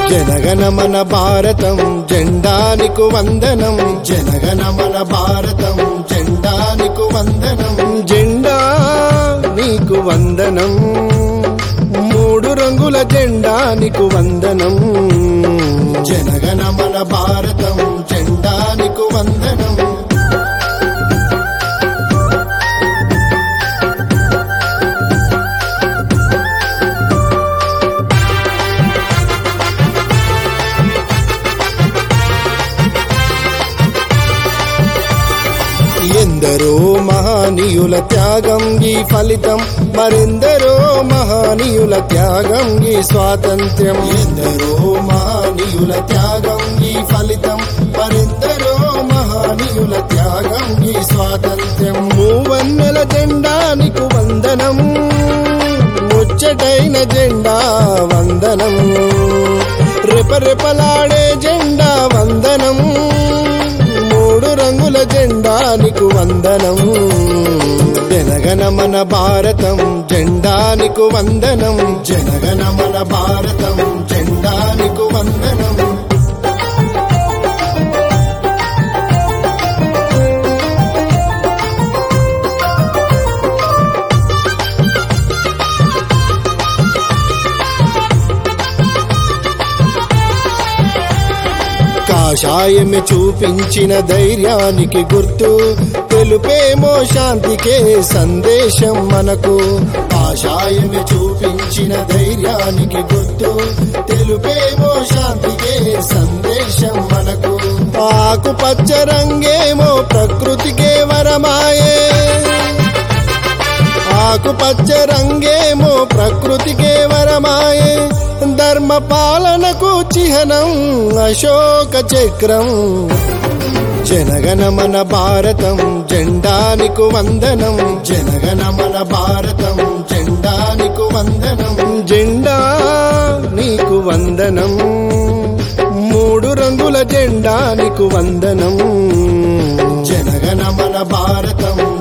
జనగణమన భారతం జెండానికు వందనం జనగణమన భారతం జెండానికు వందనం జెండా నీకు వందనం మూడు రంగుల జెండానికు వందనం జనగణమన భారతం జెండానికు వందనం ఎందరో మహనీయుల త్యాగం ఈ ఫలితం మరెందరో మహనీయుల త్యాగం ఈ స్వాతంత్ర్యం ఎందరో మహనీయుల త్యాగం ఈ ఫలితం మరెందరో మహనీయుల త్యాగం ఈ స్వాతంత్ర్యం మూవన్నెల జెండానికు వందనం ముచ్చటైన జెండా వందనం రెపరెపలాడే జెండా వందనం మూడు రంగుల జెండానికు వందనం జనగణమన భారతం జెండానికు వందనం జనగణమన భారతం జెండానికు వందనం కాషాయమే చూపించిన ధైర్యానికి గుర్తు తెలుపేమో శాంతికే సందేశం మనకు కాషాయమే చూపించిన ధైర్యానికి గుర్తు తెలుపేమో శాంతికే సందేశం మనకు ఆకుపచ్చ రంగేమో ప్రకృతికే వరమాయే ఆకుపచ్చ రంగేమో ప్రకృతికే వరమాయే ధర్మ పాలనకు చిహ్నం అశోక చక్రం జనగణమన భారతం జెండానికు వందనం జనగణమన భారతం జెండానికు వందనం జెండా నీకు వందనం మూడు రంగుల జెండానికు వందనం జనగణమన భారతం